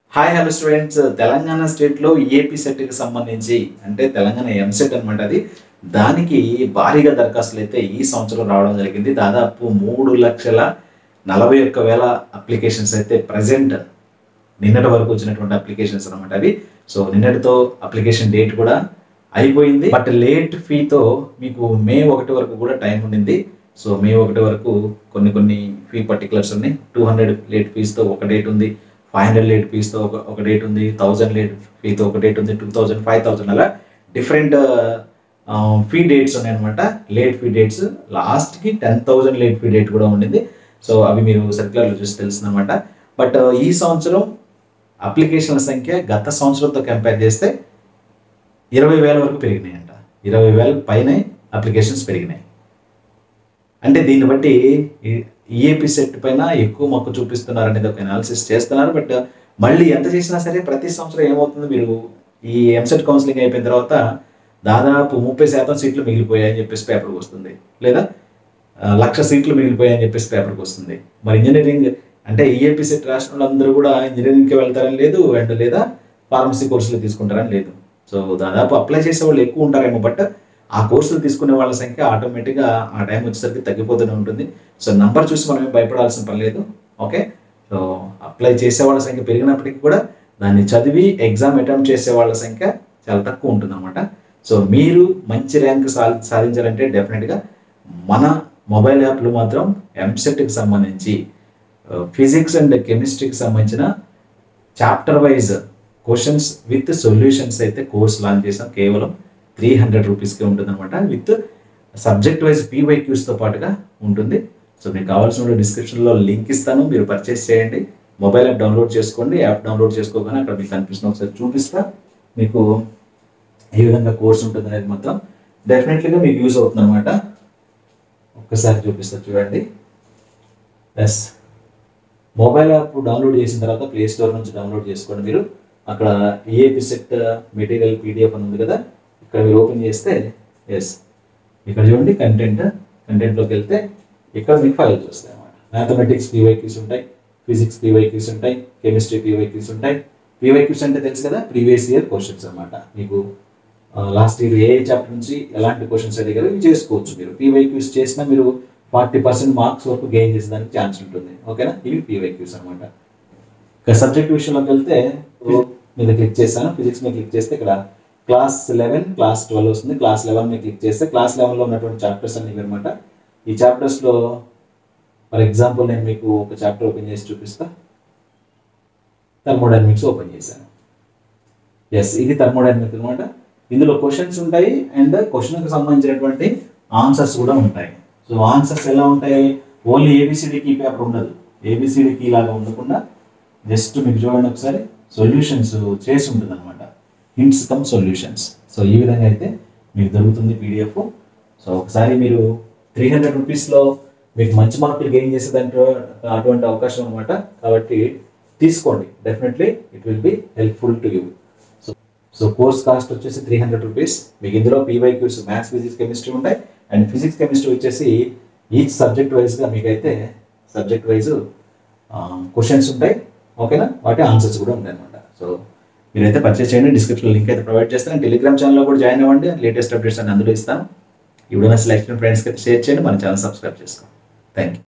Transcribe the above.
hi hello students Telangana స్టేట్లో AP సెట్కి సంబంధించి అంటే తెలంగాణ ఎంసెట్ అనమాట అది దానికి భారీగా దరఖాస్తులు అయితే ఈ సంవత్సరం రావడం జరిగింది దాదాపు మూడు లక్షల నలభై ఒక్క వేల అప్లికేషన్స్ అయితే ప్రజెంట్ నిన్నటి వరకు వచ్చినటువంటి అప్లికేషన్స్ అనమాట అవి సో నిన్నటితో అప్లికేషన్ డేట్ కూడా అయిపోయింది బట్ లేట్ ఫీతో మీకు మే ఒకటి వరకు కూడా టైం ఉండింది సో మే ఒకటి వరకు కొన్ని కొన్ని ఫీ పర్టికులర్స్ ఉన్నాయి టూ హండ్రెడ్ లేట్ ఫీస్తో ఒక డేట్ ఉంది ఫైవ్ హండ్రెడ్ లేట్ ఫీస్తో ఒక ఒక డేట్ ఉంది థౌజండ్ లేట్ ఫీతో ఒక డేట్ ఉంది టూ థౌజండ్ ఫైవ్ థౌజండ్ అలా డిఫరెంట్ ఫీ డేట్స్ ఉన్నాయన్నమాట లేట్ ఫీ డేట్స్ లాస్ట్కి ten thousand late fee date కూడా ఉండింది సో అవి మీరు సర్క్యులర్లో చూసి తెలుస్తుందన్నమాట బట్ ఈ సంవత్సరం అప్లికేషన్ల సంఖ్య గత సంవత్సరంతో కంపేర్ చేస్తే ఇరవై వేల వరకు పెరిగినాయంట ఇరవై వేల పైనే అప్లికేషన్స్ పెరిగినాయి అంటే దీన్ని బట్టి ఈఏపీ సెట్ పైన ఎక్కువ మొక్క చూపిస్తున్నారు అనేది ఒక అనాలిసిస్ చేస్తున్నారు బట్ మళ్ళీ ఎంత చేసినా సరే ప్రతి సంవత్సరం ఏమవుతుంది మీరు ఈ ఎంసెట్ కౌన్సిలింగ్ అయిపోయిన తర్వాత దాదాపు ముప్పై శాతం సీట్లు మిగిలిపోయాయని చెప్పేసి పేపర్కి వస్తుంది లేదా ఆ, లక్ష సీట్లు మిగిలిపోయాయని చెప్పేసి పేపర్కి వస్తుంది మరి ఇంజనీరింగ్ అంటే ఈఏపీ సెట్ రాసిన వాళ్ళందరూ కూడా ఇంజనీరింగ్కి వెళ్తారని లేదు అండ్ లేదా ఫార్మసీ కోర్సులు తీసుకుంటారని లేదు సో దాదాపు అప్లై చేసే వాళ్ళు ఎక్కువ ఉంటారేమో బట్ ఆ కోర్సులు తీసుకునే వాళ్ళ సంఖ్య ఆటోమేటిక్గా ఆ టైం వచ్చేసరికి తగ్గిపోతూనే ఉంటుంది సో నంబర్ చూసి మనం ఏం భయపడాల్సిన పని లేదు ఓకే సో అప్లై చేసే వాళ్ళ సంఖ్య పెరిగినప్పటికీ కూడా దాన్ని చదివి ఎగ్జామ్ అటెంప్ట్ చేసే వాళ్ళ సంఖ్య చాలా తక్కువ ఉంటుంది అనమాట సో మీరు మంచి ర్యాంక్ సాధి సాధించాలంటే డెఫినెట్గా మన మొబైల్ యాప్లు మాత్రం ఎంసెట్కి సంబంధించి ఫిజిక్స్ అండ్ కెమిస్ట్రీకి సంబంధించిన chapter wise questions with solutions అయితే కోర్స్ లాంచ్ చేసాం కేవలం త్రీ హండ్రెడ్ రూపీస్కే ఉంటుంది అనమాట విత్ సబ్జెక్ట్ వైజ్ పీవైక్యూస్తో పాటుగా ఉంటుంది సో మీకు కావాల్సిన డిస్క్రిప్షన్లో లింక్ ఇస్తాను మీరు పర్చేస్ చేయండి మొబైల్ యాప్ డౌన్లోడ్ చేసుకోండి యాప్ డౌన్లోడ్ చేసుకోగానే అక్కడ మీకు కనిపిస్తున్న ఒకసారి చూపిస్తా మీకు ఏ విధంగా కోర్స్ ఉంటుంది అనేది మాత్రం డెఫినెట్లీగా మీకు యూజ్ అవుతుంది అనమాట ఒక్కసారి చూపిస్తా చూడండి ఎస్ మొబైల్ యాప్ డౌన్లోడ్ చేసిన తర్వాత ప్లే స్టోర్ నుంచి డౌన్లోడ్ చేసుకోండి మీరు అక్కడ ఏపీ సెట్ మెటీరియల్ పీడిఎఫ్ అని ఉంది కదా ఇక్కడ మీరు ఓపెన్ చేస్తే ఎస్ ఇక్కడ చూడండి కంటెంట్ కంటెంట్లోకి వెళ్తే ఇక్కడ మీకు ఫైల్స్ వస్తాయి అన్నమాట మ్యాథమెటిక్స్ పీవైక్యూస్ ఉంటాయి ఫిజిక్స్ పీవైక్యూస్ ఉంటాయి కెమిస్ట్రీ పీవైక్యూస్ ఉంటాయి పీవైక్యూస్ అంటే తెలుసు కదా ప్రీవియస్ ఇయర్ క్వశ్చన్స్ అన్నమాట మీకు లాస్ట్ ఇయర్ ఏ చాప్టర్ నుంచి ఎలాంటి క్వశ్చన్స్ అడిగారు ఇవి చేసుకోవచ్చు మీరు పీవైక్యూస్ చేసినా మీరు ఫార్టీ పర్సెంట్ మార్క్స్ వరకు గెయిన్ చేసేదానికి ఛాన్స్ ఉంటుంది ఓకేనా ఇవి పీవైక్యూస్ అనమాట ఇక సబ్జెక్ట్ విషయంలోకి వెళ్తే మీద క్లిక్ చేశాను ఫిజిక్స్ మీద క్లిక్ చేస్తే ఇక్కడ క్లాస్ లెవెన్ క్లాస్ ట్వెల్వ్ వస్తుంది క్లాస్ లెవెన్ మీద క్లిక్ చేస్తే క్లాస్ లెవెన్లో ఉన్నటువంటి చాప్టర్స్ అన్ని అనమాట ఈ చాప్టర్స్లో ఫర్ ఎగ్జాంపుల్ నేను మీకు ఒక చాప్టర్ ఓపెన్ చేసి చూపిస్తా థర్మోడైనమిక్స్ ఓపెన్ చేశాను ఎస్ ఇది థర్మోడైనమిక్స్ అనమాట ఇందులో క్వశ్చన్స్ ఉంటాయి అండ్ క్వశ్చన్కి సంబంధించినటువంటి ఆన్సర్స్ కూడా ఉంటాయి సో ఆన్సర్స్ ఎలా ఉంటాయి ఓన్లీ ఏబిసిడి కీ పేపర్ ఉండదు ఏబిసిడి కీ లాగా ఉండకుండా జస్ట్ మీకు చూడండి ఒకసారి సొల్యూషన్స్ చేసి ఉంటుంది అనమాట హింట్స్ కమ్ సొల్యూషన్స్ సో ఈ విధంగా అయితే మీకు దొరుకుతుంది పీడిఎఫ్ సో ఒకసారి మీరు త్రీ హండ్రెడ్ రూపీస్లో మీకు మంచి మార్కులు గెయిన్ చేసేదాంట్లో అటువంటి అవకాశం అనమాట కాబట్టి తీసుకోండి definitely it will be helpful to you so so course cost వచ్చేసి త్రీ హండ్రెడ్ రూపీస్ మీకు ఇందులో పీవైక్యూస్ మ్యాథ్స్ ఫిజిక్స్ కెమిస్ట్రీ ఉంటాయి అండ్ ఫిజిక్స్ కెమిస్ట్రీ వచ్చేసి ఈచ్ సబ్జెక్ట్ వైజ్గా మీకైతే సబ్జెక్ట్ వైజ్ క్వశ్చన్స్ ఉంటాయి ఓకేనా వాటి ఆన్సర్స్ కూడా ఉంటాయి అనమాట సో మీరైతే పర్చేస్ చేయండి డిస్క్రిప్షన్ లింక్ అయితే ప్రొవైడ్ చేస్తాను టెలిగ్రామ్ ఛానల్లో కూడా జాయిన్ అవ్వండి లేటెస్ట్ అప్డేట్స్ అన్ని అందులో ఇస్తాను ఇప్పుడు సెలెక్షన్ ఫ్రెండ్స్కి అయితే షేర్ చేయండి మన ఛానల్ సబ్స్క్రైబ్ చేసుకోండి థ్యాంక్ యూ